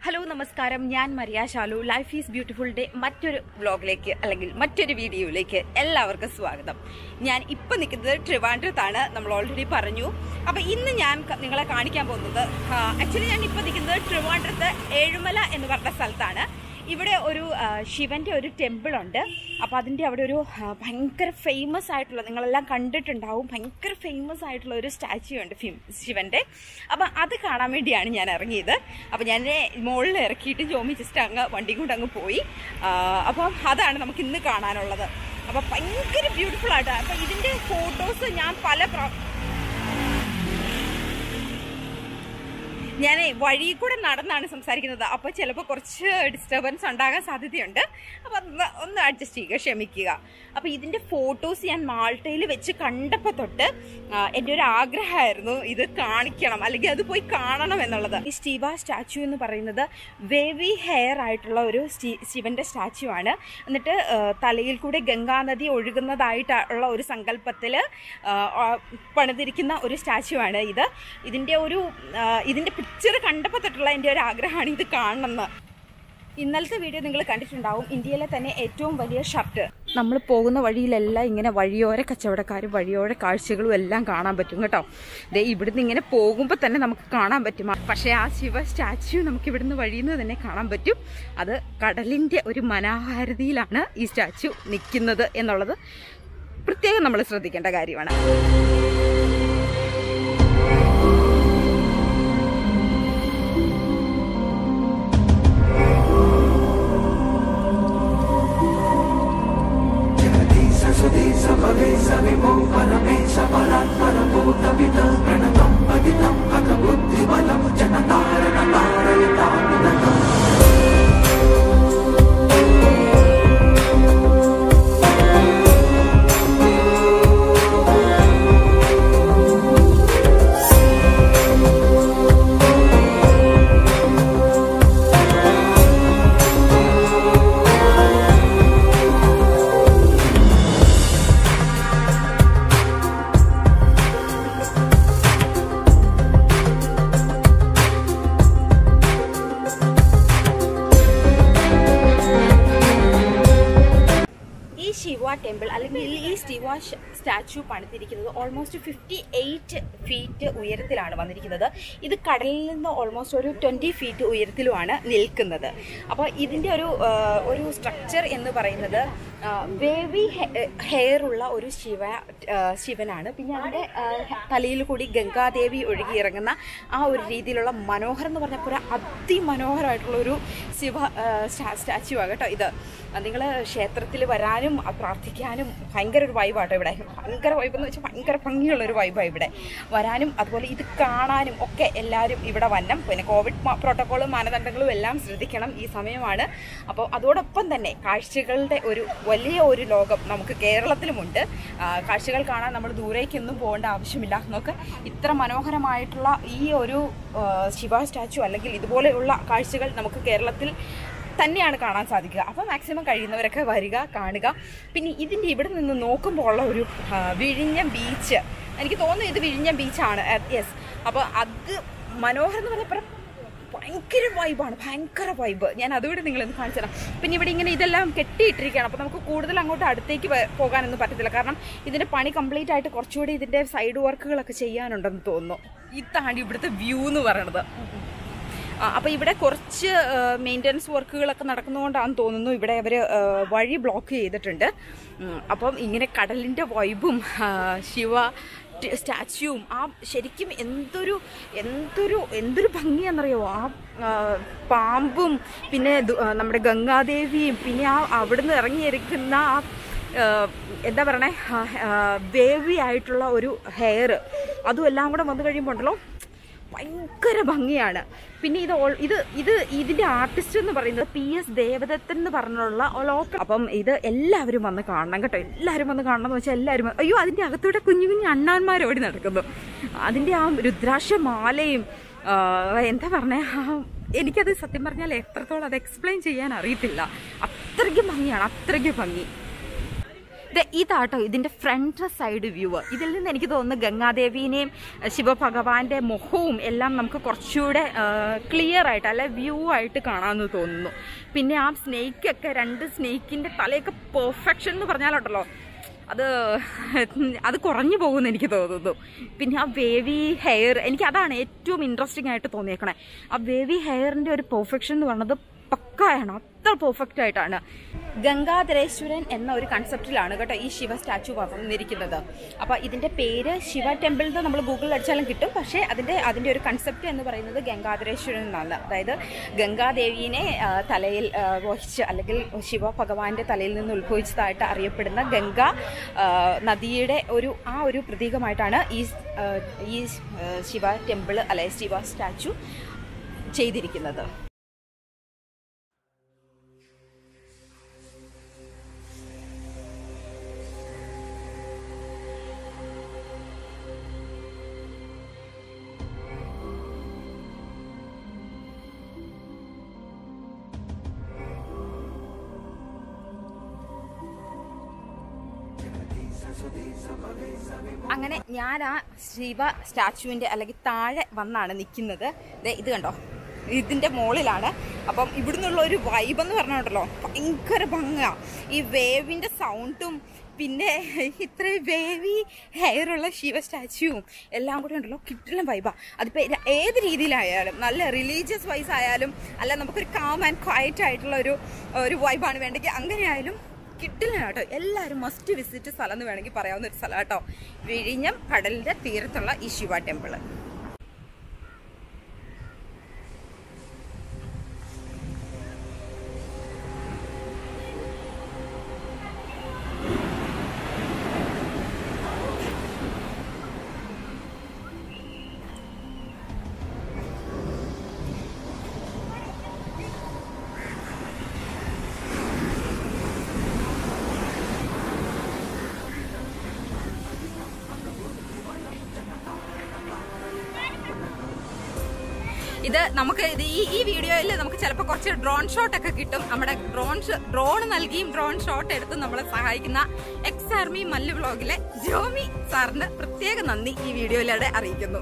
hello നമസ്കാരം ഞാൻ Maria Shalu life is beautiful day മറ്റൊരു വ്ലോഗിലേക്ക് അല്ലെങ്കിൽ മറ്റൊരു വീഡിയോയിലേക്ക് എല്ലാവർക്കും സ്വാഗതം ഞാൻ ഇപ്പം നിൽക്കുന്നത് ട്രിവാൻഡ്രത്താണ് നമ്മൾ ഓൾറെഡി പറഞ്ഞു അപ്പോൾ ഇന്ന് ഞാൻ ക- നിങ്ങളെ കാണിക്കാൻ പോകുന്നത് ആക്ച്വലി ഞാൻ ഇപ്പം നിൽക്കുന്നത് ട്രിവാൻഡ്രത്ത് ഏഴുമല എന്ന് പറഞ്ഞ സ്ഥലത്താണ് ഇവിടെ ഒരു ആ, ശിവന്റെ ഒരു ടെമ്പിൾ ഉണ്ട് അപ്പോൾ അതിൻ്റെ അവിടെ ഒരു ആ, ഭയങ്കര ഫേമസ് ആയിട്ടുള്ള നിങ്ങളെല്ലാം കണ്ടിട്ടുണ്ടാവും ഭയങ്കര ഫേമസ് ആയിട്ടുള്ള ഒരു സ്റ്റാച്യു ഉണ്ട് ഫിം ശിവന്റെ അപ്പം അത് കാണാൻ വേണ്ടിയാണ് ഞാൻ ഇറങ്ങിയത് അപ്പം ഞാൻ മുകളിൽ ഇറക്കിയിട്ട് ജോമി ജസ്റ്റ് അങ്ങ് വണ്ടി കൊണ്ട് അങ്ങ് പോയി ആ, അപ്പം അതാണ് നമുക്ക് ഇന്ന് കാണാനുള്ളത് അപ്പം ഭയങ്കര ബ്യൂട്ടിഫുൾ ആയിട്ട് അപ്പം ഇതിൻ്റെ ഫോട്ടോസ് ഞാൻ പല പ്ര ഞാൻ വഴി കൂടെ നടന്നാണ് സംസാരിക്കുന്നത് അപ്പോൾ ചിലപ്പോൾ കുറച്ച് ഡിസ്റ്റർബൻസ് ഉണ്ടാകാൻ സാധ്യതയുണ്ട് അപ്പോൾ ഒന്ന് ഒന്ന് അഡ്ജസ്റ്റ് ചെയ്യുക ക്ഷമിക്കുക അപ്പോൾ ഇതിൻ്റെ ഫോട്ടോസ് ഞാൻ മാൾട്ടയിൽ വെച്ച് കണ്ടപ്പോൾ തൊട്ട് ആ, എൻ്റെ ഒരു ആഗ്രഹമായിരുന്നു ഇത് കാണിക്കണം അല്ലെങ്കിൽ അത് പോയി കാണണം എന്നുള്ളത് ഈ സ്റ്റീവ സ്റ്റാച്ചു എന്ന് പറയുന്നത് വേവി ഹെയർ ആയിട്ടുള്ള ഒരു സ്റ്റീ- ശിവന്റെ സ്റ്റാച്ചു ആണ് എന്നിട്ട് ആ, തലയിൽ കൂടെ ഗംഗാനദി ഒഴുകുന്നതായിട്ടുള്ള ഒരു സങ്കല്പത്തിൽ പണിതിരിക്കുന്ന ഒരു സ്റ്റാച്ചു ആണ് ഇത് ഇതിൻ്റെ ഒരു ആ, ഇതിൻ്റെ പിക്ചർ കണ്ടപ്പോൾ തൊട്ടുള്ള എൻ്റെ ഒരു ആഗ്രഹമാണ് ഇത് കാണണമെന്ന് ഇന്നലത്തെ വീഡിയോ നിങ്ങൾ കണ്ടിട്ടുണ്ടാവും ഇന്ത്യയിലെ തന്നെ ഏറ്റവും വലിയ ഷർട്ട് നമ്മൾ പോകുന്ന വഴിയിലെല്ലാം ഇങ്ങനെ വഴിയോര കച്ചവടക്കാരും വഴിയോര കാഴ്ചകളും എല്ലാം കാണാൻ പറ്റും കേട്ടോ ദേ ഇവിടുന്ന് ഇങ്ങനെ പോകുമ്പോൾ തന്നെ നമുക്ക് കാണാൻ പറ്റും പക്ഷേ ആ ശിവ സ്റ്റാച്യു നമുക്ക് ഇവിടുന്ന് വഴിയിൽ നിന്ന് തന്നെ കാണാൻ പറ്റും അത് കടലിൻ്റെ ഒരു മനോഹാരിതയിലാണ് ഈ സ്റ്റാച്യു നിൽക്കുന്നത് എന്നുള്ളത് പ്രത്യേകം നമ്മൾ ശ്രദ്ധിക്കേണ്ട കാര്യമാണ് ഈ ശിവ ടെമ്പിൾ അല്ലെങ്കിൽ ഈ ശിവ സ്റ്റാച്ചു പണിതിരിക്കുന്നത് ഓൾമോസ്റ്റ് ഫിഫ്റ്റി എയ്റ്റ് ഫീറ്റ് ഉയരത്തിലാണ് വന്നിരിക്കുന്നത് ഇത് കടലിൽ നിന്ന് ഓൾമോസ്റ്റ് ഒരു ട്വൻറ്റി ഫീറ്റ് ഉയരത്തിലുമാണ് നിൽക്കുന്നത് അപ്പോൾ ഇതിൻ്റെ ഒരു ആ, ഒരു സ്ട്രക്ചർ എന്ന് പറയുന്നത് വേവി ഹെയർ ഉള്ള ഒരു ശിവ ആ, ശിവനാണ് പിന്നെ അതിൻ്റെ ആ, തലയിൽ കൂടി ഗംഗാദേവി ഒഴുകിയിറങ്ങുന്ന ആ ഒരു രീതിയിലുള്ള മനോഹരം എന്ന് പറഞ്ഞാൽ ഒരു അതിമനോഹരമായിട്ടുള്ള ഒരു ശിവ സ്റ്റാച്ചു ആണ് കേട്ടോ ഇത് നിങ്ങൾ ക്ഷേത്രത്തിൽ വരാനും ആ, പ്രാർത്ഥിക്കാനും ഭയങ്കര ഒരു വൈബാട്ടോ ഇവിടെ ഭയങ്കര വൈബ് എന്ന് വെച്ചാൽ ഭയങ്കര ഭംഗിയുള്ള ഒരു വൈബാണ് ഇവിടെ വരാനും അതുപോലെ ഇത് കാണാനും ഒക്കെ എല്ലാവരും ഇവിടെ വന്നം പിന്നെ കോവിഡ് പ്രോട്ടോക്കോളും മാനദണ്ഡങ്ങളും എല്ലാം ശ്രദ്ധിക്കണം ഈ സമയമാണ് അപ്പോൾ അതോടൊപ്പം തന്നെ കാഴ്ചകളുടെ ഒരു വലിയ ഒരു ലോകം നമുക്ക് കേരളത്തിലുമുണ്ട് ആ, കാഴ്ചകൾ കാണാൻ നമ്മൾ ദൂരേക്കൊന്നും പോകേണ്ട ആവശ്യമില്ല നോക്ക് ഇത്ര മനോഹരമായിട്ടുള്ള ഈ ഒരു ആ, ശിവ സ്റ്റാച്ചു അല്ലെങ്കിൽ ഇതുപോലെയുള്ള കാഴ്ചകൾ നമുക്ക് കേരളത്തിൽ തന്നെയാണ് കാണാൻ സാധിക്കുക അപ്പോൾ മാക്സിമം കഴിയുന്നവരൊക്കെ വരിക കാണുക പിന്നെ ഇതിൻ്റെ ഇവിടെ നിന്ന് നോക്കുമ്പോൾ ഉള്ള ഒരു ആ, വിഴിഞ്ഞം ബീച്ച് എനിക്ക് തോന്നുന്നു ഇത് വിഴിഞ്ഞം ബീച്ചാണ് യെസ് അപ്പോൾ അത് മനോഹരം എന്ന് പറഞ്ഞാൽ ഭയങ്കര വൈബാണ് ഭയങ്കര വൈബ് ഞാൻ അതുകൂടി നിങ്ങളൊന്ന് കാണിച്ചു തരാം പിന്നെ ഇവിടെ ഇങ്ങനെ ഇതെല്ലാം കെട്ടിയിട്ടിരിക്കുകയാണ് അപ്പോൾ നമുക്ക് കൂടുതൽ അങ്ങോട്ട് അടുത്തേക്ക് വ- പോകാനൊന്നും പറ്റത്തില്ല കാരണം ഇതിൻ്റെ പണി കംപ്ലീറ്റ് ആയിട്ട് കുറച്ചുകൂടി ഇതിൻ്റെ സൈഡ് വർക്കുകളൊക്കെ ചെയ്യാനുണ്ടെന്ന് തോന്നുന്നു ഇതാണ് ഇവിടുത്തെ വ്യൂ എന്ന് പറയണത് ആ, അപ്പോൾ ഇവിടെ കുറച്ച് മെയിൻ്റനൻസ് വർക്കുകളൊക്കെ നടക്കുന്നതുകൊണ്ടാണെന്ന് തോന്നുന്നു ഇവിടെ അവർ വഴി ബ്ലോക്ക് ചെയ്തിട്ടുണ്ട് ഉം, അപ്പം ഇങ്ങനെ കടലിൻ്റെ വൈബും ആ, ശിവ ട് സ്റ്റാച്യൂവും ആ ശരിക്കും എന്തൊരു എന്തൊരു എന്തൊരു ഭംഗിയാണെന്നറിയാമോ ആ ആ, പാമ്പും പിന്നെ ദു- ആ, നമ്മുടെ ഗംഗാദേവിയും പിന്നെ ആ അവിടുന്ന് ഇറങ്ങിയിരിക്കുന്ന ആ ആ, എന്താ പറയണേ വേവി ആയിട്ടുള്ള ഒരു ഹെയർ അതും എല്ലാം കൂടെ വന്നു കഴിയുമ്പോൾ ഉണ്ടല്ലോ ഭയങ്കര ഭംഗിയാണ് പിന്നെ ഇത് ഓൾ- ഇത് ഇത് ഇതിന്റെ ആർട്ടിസ്റ്റ് എന്ന് പറയുന്നത് പി എസ് ദേവദത്തൻ എന്ന് പറഞ്ഞുള്ള ലോക്കൽ അപ്പം ഇത് എല്ലാവരും വന്ന് കാണണം കേട്ടോ എല്ലാവരും വന്ന് കാണണം എന്ന് വെച്ചാൽ എല്ലാവരും വന്ന്- അയ്യോ അതിന്റെ അകത്തൂടെ കുഞ്ഞു കുഞ്ഞു അണ്ണാന്മാർ ഓടി നടക്കുന്നു അതിന്റെ ആ രുദ്രാക്ഷ മാലയും ആ, എന്താ പറഞ്ഞേ ആ, എനിക്കത് സത്യം പറഞ്ഞാൽ എത്രത്തോളം അത് എക്സ്പ്ലെയിൻ ചെയ്യാൻ അറിയത്തില്ല അത്രയ്ക്കും ഭംഗിയാണ് അത്രയ്ക്കും ഭംഗി ദേ ഇതാട്ടോ ഇതിന്റെ ഫ്രണ്ട് സൈഡ് വ്യൂ ഇതിൽ നിന്ന് എനിക്ക് തോന്നുന്നു ഗംഗാദേവീനെയും അഹ് ശിവഭഗവാന്റെ മുഖവും എല്ലാം നമുക്ക് കുറച്ചുകൂടെ ക്ലിയർ ആയിട്ട് അല്ലെ വ്യൂ ആയിട്ട് കാണാമെന്ന് തോന്നുന്നു പിന്നെ ആ സ്നേക്കൊക്കെ രണ്ട് സ്നേക്കിന്റെ തലയൊക്കെ പെർഫെക്ഷൻ എന്ന് പറഞ്ഞാലുണ്ടല്ലോ അത് അത് കുറഞ്ഞു പോകുമെന്ന് എനിക്ക് തോന്നുന്നു പിന്നെ ആ വേവി ഹെയർ എനിക്ക് അതാണ് ഏറ്റവും ഇൻട്രസ്റ്റിംഗ് ആയിട്ട് തോന്നിയേക്കണേ ആ വേവി ഹെയറിന്റെ ഒരു പെർഫെക്ഷൻ എന്ന് പറയുന്നത് പക്കായാണ് അത്ര പെർഫെക്റ്റ് ആയിട്ടാണ് ഗംഗാധരേശ്വരൻ എന്ന ഒരു കൺസെപ്റ്റിലാണ് കേട്ടോ ഈ ശിവ സ്റ്റാച്ചു വന്നിരിക്കുന്നത് അപ്പോൾ ഇതിന്റെ പേര് ശിവ ടെമ്പിൾ എന്ന് നമ്മൾ ഗൂഗിളിൽ അടിച്ചാലും കിട്ടും പക്ഷേ അതിന്റെ അതിന്റെ ഒരു കൺസെപ്റ്റ് എന്ന് പറയുന്നത് ഗംഗാധരേശ്വരൻ എന്നാണ് അതായത് ഗംഗാദേവീനെ ആ, തലയിൽ ആ, വഹിച്ച് അല്ലെങ്കിൽ ശിവ ഭഗവാന്റെ തലയിൽ നിന്ന് ഉത്ഭവിച്ചതായിട്ട് അറിയപ്പെടുന്ന ഗംഗ ആ, നദിയുടെ ഒരു ആ ഒരു പ്രതീകമായിട്ടാണ് ഈ ആ, ഈ ആ, ശിവ ടെമ്പിൾ അല്ലെ ശിവ സ്റ്റാച്ചു ചെയ്തിരിക്കുന്നത് അങ്ങനെ ഞാൻ ആ ശിവ സ്റ്റാച്ചുവിന്റെ അല്ലെങ്കിൽ താഴെ വന്നാണ് നിൽക്കുന്നത് ദേ ഇത് കണ്ടോ ഇതിന്റെ മുകളിലാണ് അപ്പം ഇവിടുന്നുള്ള ഒരു വൈബ് എന്ന് പറഞ്ഞിട്ടുണ്ടല്ലോ ഭയങ്കര ഭംഗ ഈ വേവിന്റെ സൗണ്ടും പിന്നെ ഇത്രയും വേവി ഹെയറുള്ള ശിവ സ്റ്റാച്യൂവും എല്ലാം കൂടി ഉണ്ടല്ലോ കിട്ടില്ല വൈബാ അതിപ്പോൾ ഏത് രീതിയിലായാലും നല്ല റിലീജിയസ് വൈസ് ആയാലും അല്ല നമുക്കൊരു കാം ആൻഡ് ക്വയറ്റ് ആയിട്ടുള്ള ഒരു ഒരു വൈബാണ് വേണ്ടെങ്കിൽ അങ്ങനെയായാലും കിട്ടില്ല കേട്ടോ എല്ലാവരും മസ്റ്റ് വിസിറ്റ് സ്ഥലം എന്ന് വേണമെങ്കിൽ പറയാവുന്ന ഒരു സ്ഥലം കേട്ടോ വിഴിഞ്ഞം കടലിന്റെ തീരത്തുള്ള ഈ ശിവ ടെമ്പിള് ഇത് നമുക്ക് ഇത് ഈ ഈ വീഡിയോയിൽ നമുക്ക് ചിലപ്പോൾ കുറച്ച് ഡ്രോൺ ഷോട്ട് ഒക്കെ കിട്ടും നമ്മുടെ ഡ്രോൺ ഡ്രോൺ നൽകിയും ഡ്രോൺ ഷോട്ട് എടുത്ത് നമ്മളെ സഹായിക്കുന്ന എക്സ് ആർമി മല്ലു വ്ളോഗിലെ ജോമി സാറിന് പ്രത്യേക നന്ദി ഈ വീഡിയോയിലൂടെ അറിയിക്കുന്നു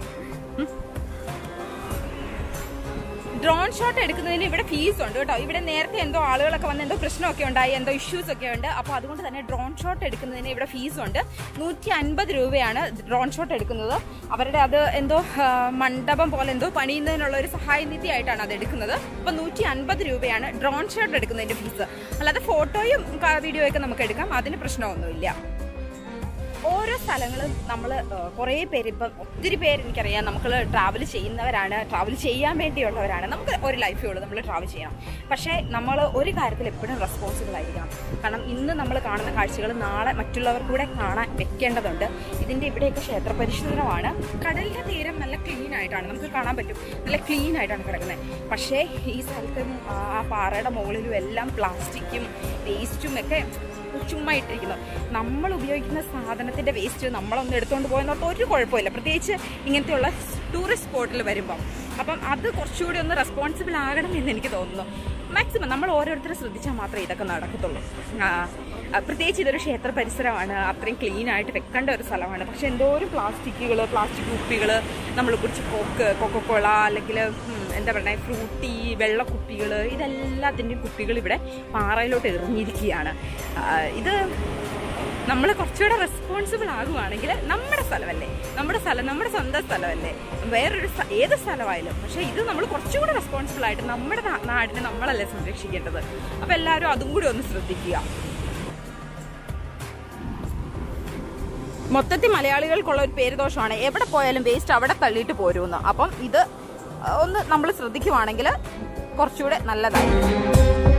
ഡ്രോൺ ഷോട്ട് എടുക്കുന്നതിന് ഇവിടെ ഫീസ് ഉണ്ട് കേട്ടോ ഇവിടെ നേരത്തെ എന്തോ ആളുകളൊക്കെ വന്ന് എന്തോ പ്രശ്നമൊക്കെ ഉണ്ടായി എന്തോ ഇഷ്യൂസ് ഒക്കെ ഉണ്ട് അപ്പോൾ അതുകൊണ്ട് തന്നെ ഡ്രോൺ ഷോട്ട് എടുക്കുന്നതിന് ഇവിടെ ഫീസ് ഉണ്ട് നൂറ്റി അൻപത് രൂപയാണ് ഡ്രോൺ ഷോട്ട് എടുക്കുന്നത് അവരുടെ അത് എന്തോ ആ, മണ്ഡപം പോലെ എന്തോ പണിയുന്നതിനുള്ള ഒരു സഹായ നിധി ആയിട്ടാണ് അത് എടുക്കുന്നത് അപ്പോൾ നൂറ്റി അൻപത് രൂപയാണ് ഡ്രോൺ ഷോട്ട് എടുക്കുന്നതിന്റെ ഫീസ് അല്ലാതെ ഫോട്ടോയും വീഡിയോ ഒക്കെ നമുക്ക് എടുക്കാം അതിന് പ്രശ്നമൊന്നുമില്ല ഓരോ സ്ഥലങ്ങളും നമ്മൾ കുറേ പേര് ഇപ്പം ഒത്തിരി പേര് എനിക്കറിയാം നമ്മൾ ട്രാവൽ ചെയ്യുന്നവരാണ് ട്രാവൽ ചെയ്യാൻ വേണ്ടിയുള്ളവരാണ് നമുക്ക് ഒരു ലൈഫേ ഉള്ളൂ നമ്മൾ ട്രാവൽ ചെയ്യണം പക്ഷേ നമ്മൾ ഒരു കാര്യത്തിൽ എപ്പോഴും റെസ്പോൺസിബിൾ ആയിരിക്കണം കാരണം ഇന്ന് നമ്മൾ കാണുന്ന കാഴ്ചകൾ നാളെ മറ്റുള്ളവർ കൂടെ കാണാൻ വെക്കേണ്ടതുണ്ട് ഇതിൻ്റെ ഇവിടെയൊക്കെ ക്ഷേത്ര പരിശുദ്ധമാണ് കടലിൻ്റെ തീരം നല്ല ക്ലീൻ ആയിട്ടാണ് നമുക്ക് കാണാൻ പറ്റും നല്ല ക്ലീൻ ആയിട്ടാണ് കിടക്കുന്നത് പക്ഷേ ഈ സ്ഥലത്തും ആ ആ പാറയുടെ മുകളിലും എല്ലാം പ്ലാസ്റ്റിക്കും വേസ്റ്റും ഒക്കെ ചുമ്മാ ഇട്ടിരിക്കുന്നു നമ്മൾ ഉപയോഗിക്കുന്ന സാധനത്തിന്റെ വേസ്റ്റ് നമ്മളൊന്ന് എടുത്തുകൊണ്ട് പോയെന്നോട്ട് ഒരു കുഴപ്പമില്ല പ്രത്യേകിച്ച് ഇങ്ങനത്തെയുള്ള ടൂറിസ്റ്റ് സ്പോട്ടിൽ വരുമ്പം അപ്പം അത് കുറച്ചുകൂടി ഒന്ന് റെസ്പോൺസിബിൾ ആകണം എന്ന് എനിക്ക് തോന്നുന്നു മാക്സിമം നമ്മൾ ഓരോരുത്തരും ശ്രദ്ധിച്ചാൽ മാത്രമേ ഇതൊക്കെ നടക്കത്തുള്ളൂ ആ, ആ, പ്രത്യേകിച്ച് ഇതൊരു ക്ഷേത്ര പരിസരമാണ് അത്രയും ക്ലീൻ ആയിട്ട് വെക്കേണ്ട ഒരു സ്ഥലമാണ് പക്ഷെ എന്തോരം പ്ലാസ്റ്റിക്കുകൾ പ്ലാസ്റ്റിക് കുപ്പികൾ നമ്മൾ കുറിച്ച് കോക്ക് കൊക്കക്കോള അല്ലെങ്കിൽ എന്താ പറയുക ഫ്രൂട്ടി വെള്ളക്കുപ്പികൾ ഇതെല്ലാത്തിൻ്റെയും കുപ്പികൾ ഇവിടെ പാറയിലോട്ട് എറിഞ്ഞിരിക്കുകയാണ് ആ, ഇത് നമ്മൾ കുറച്ചുകൂടെ റെസ്പോൺസിബിൾ ആകുവാണെങ്കിൽ നമ്മുടെ സ്ഥലമല്ലേ നമ്മുടെ സ്ഥലം നമ്മുടെ സ്വന്തം സ്ഥലമല്ലേ വേറൊരു സ്ഥ- ഏത് സ്ഥലമായാലും പക്ഷേ ഇത് നമ്മൾ കുറച്ചുകൂടെ റെസ്പോൺസിബിൾ ആയിട്ട് നമ്മുടെ നാ- നാടിനെ നമ്മളല്ലേ സംരക്ഷിക്കേണ്ടത് അപ്പോൾ എല്ലാവരും അതും കൂടി ഒന്ന് ശ്രദ്ധിക്കുക മൊത്തത്തിൽ മലയാളികൾക്കുള്ള ഒരു പേര് ദോഷമാണ് എവിടെ പോയാലും വേസ്റ്റ് അവിടെ തള്ളിയിട്ട് പോരുമെന്ന് അപ്പം ഇത് ഒന്ന് നമ്മൾ ശ്രദ്ധിക്കുവാണെങ്കിൽ കുറച്ചുകൂടെ നല്ലതായിരിക്കും